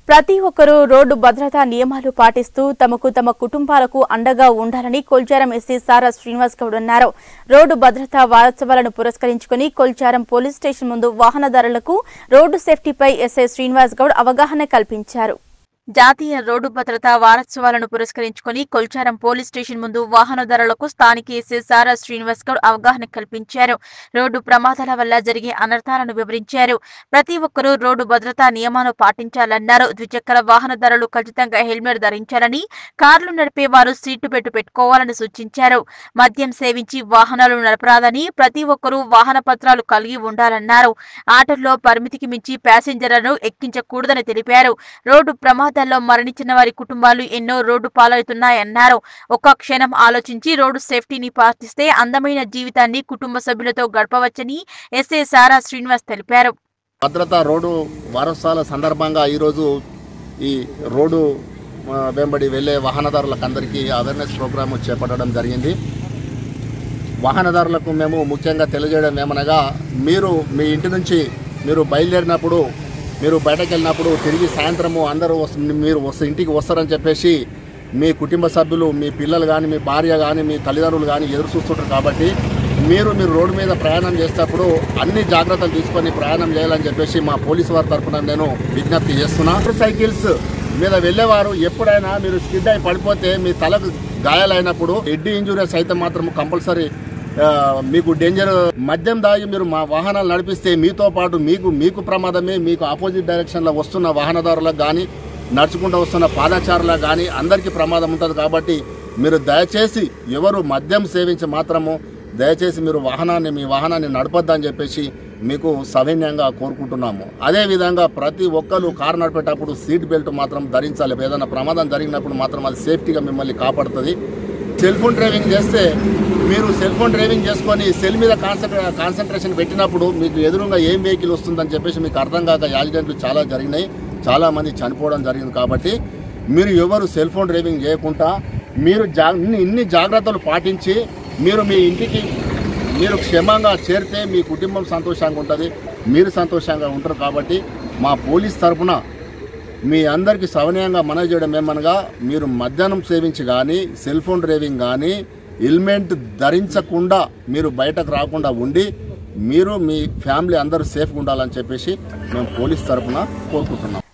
ప్రతి ఒక్కరూ రోడ్డు భద్రతా నియమాలు పాటిస్తూ తమకు తమ కుటుంబాలకు అండగా ఉండాలని కొల్చారం ఎస్సీ సారా శ్రీనివాస్ గౌడ్ అన్నారు రోడ్డు భద్రతా వారోత్సవాలను పురస్కరించుకుని కొల్చారం పోలీస్ స్టేషన్ ముందు వాహనదారులకు రోడ్డు సేఫ్టీపై ఎస్ఐ శ్రీనివాస్ గౌడ్ అవగాహన కల్పించారు జాతీయ రోడ్డు భద్రతా వారోత్సవాలను పురస్కరించుకుని కొల్చారం పోలీస్ స్టేషన్ ముందు వాహనదారులకు స్థానిక ఎస్ఐ సారా శ్రీనివాస్ గౌడ్ అవగాహన కల్పించారు రోడ్డు ప్రమాదాల వల్ల జరిగే అనర్థాలను వివరించారు ప్రతి ఒక్కరూ రోడ్డు భద్రతా నియమాలు పాటించాలన్నారు ద్విచక్ర వాహనదారులు ఖచ్చితంగా హెల్మెట్ ధరించాలని కార్లు నడిపేవారు సీటు బెల్ట్ పెట్టుకోవాలని సూచించారు మద్యం సేవించి వాహనాలు నడపరాదని ప్రతి ఒక్కరూ వాహన పత్రాలు కలిగి ఉండాలన్నారు ఆటోల్లో పరిమితికి మించి ప్యాసింజర్లను ఎక్కించకూడదని తెలిపారు రోడ్డు ప్రమాదాల్లో మరణించిన వారి కుటుంబాలు ఎన్నో రోడ్డు పాలవుతున్నాయన్నారు ఒక్క క్షణం ఆలోచించి రోడ్డు సేఫ్టీని పాటిస్తే అందమైన జీవితాన్ని కుటుంబ సభ్యులతో గడపవచ్చని ఎస్ఏ సారా శ్రీనివాస్ తెలిపారు భద్రతా రోడ్డు వారోత్సవాల సందర్భంగా ఈరోజు ఈ రోడ్డు ఆ, వెంబడి వెళ్ళే వాహనదారులకు అందరికీ అవేర్నెస్ ప్రోగ్రామ్ చేపట్టడం జరిగింది వాహనదారులకు మేము ముఖ్యంగా తెలియజేయడం ఏమనగా మీరు మీ ఇంటి నుంచి మీరు బయలుదేరినప్పుడు మీరు బయటకు వెళ్ళినప్పుడు తిరిగి సాయంత్రము అందరూ వస్తు- మీరు వస్తు ఇంటికి వస్తారని చెప్పేసి మీ కుటుంబ సభ్యులు మీ పిల్లలు కానీ మీ భార్య కానీ మీ తల్లిదండ్రులు కానీ ఎదురు చూస్తుంటారు కాబట్టి మీరు మీరు రోడ్డు మీద ప్రయాణం చేసేటప్పుడు అన్ని జాగ్రత్తలు తీసుకొని ప్రయాణం చేయాలని చెప్పేసి మా పోలీసు వారి తరఫున నేను విజ్ఞప్తి చేస్తున్నా మోటార్ సైకిల్స్ మీద వెళ్ళేవారు ఎప్పుడైనా మీరు స్కిడ్ అయి పడిపోతే మీ తలకు గాయాలైనప్పుడు హెడ్ ఇంజురీస్ అయితే మాత్రం కంపల్సరీ ఆ, మీకు డేంజర్ మద్యం దాగి మీరు మా వాహనాలు నడిపిస్తే మీతో పాటు మీకు మీకు ప్రమాదమే మీకు ఆపోజిట్ డైరెక్షన్లో వస్తున్న వాహనదారులకు కానీ నడుచుకుంటూ వస్తున్న పాదచారులకు కానీ అందరికీ ప్రమాదం ఉంటుంది కాబట్టి మీరు దయచేసి ఎవరు మద్యం సేవించి మాత్రము దయచేసి మీరు వాహనాన్ని మీ వాహనాన్ని నడపొద్దని చెప్పేసి మీకు సవినయంగా కోరుకుంటున్నాము అదేవిధంగా ప్రతి ఒక్కరు కారు నడిపేటప్పుడు సీట్ బెల్ట్ మాత్రం ధరించాలి ఏదైనా ప్రమాదం జరిగినప్పుడు మాత్రం అది సేఫ్టీగా మిమ్మల్ని కాపాడుతుంది సెల్ ఫోన్ డ్రైవింగ్ చేస్తే మీరు సెల్ ఫోన్ డ్రైవింగ్ చేసుకొని సెల్ మీద కాన్సన్ట్రే కాన్సన్ట్రేషన్ పెట్టినప్పుడు మీకు ఎదురుగా ఏం వెహికల్ వస్తుందని చెప్పేసి మీకు అర్థం కాక యాక్సిడెంట్లు చాలా జరిగినాయి చాలా మంది చనిపోవడం జరిగింది కాబట్టి మీరు ఎవరు సెల్ ఫోన్ డ్రైవింగ్ చేయకుండా మీరు జా ఇన్ని ఇన్ని జాగ్రత్తలు పాటించి మీరు మీ ఇంటికి మీరు క్షేమంగా చేరితే మీ కుటుంబం సంతోషంగా ఉంటుంది మీరు సంతోషంగా ఉంటారు కాబట్టి మా పోలీస్ తరపున మీ అందరికీ సవనీయంగా మనవి చేయడం ఏమనగా మీరు మద్యాహ్నం సేవించి కానీ సెల్ ఫోన్ డ్రైవింగ్ కానీ హెల్మెట్ ధరించకుండా మీరు బయటకు రాకుండా ఉండి మీరు మీ ఫ్యామిలీ అందరూ సేఫ్గా ఉండాలని చెప్పేసి మేము పోలీస్ తరపున కోరుకుంటున్నాం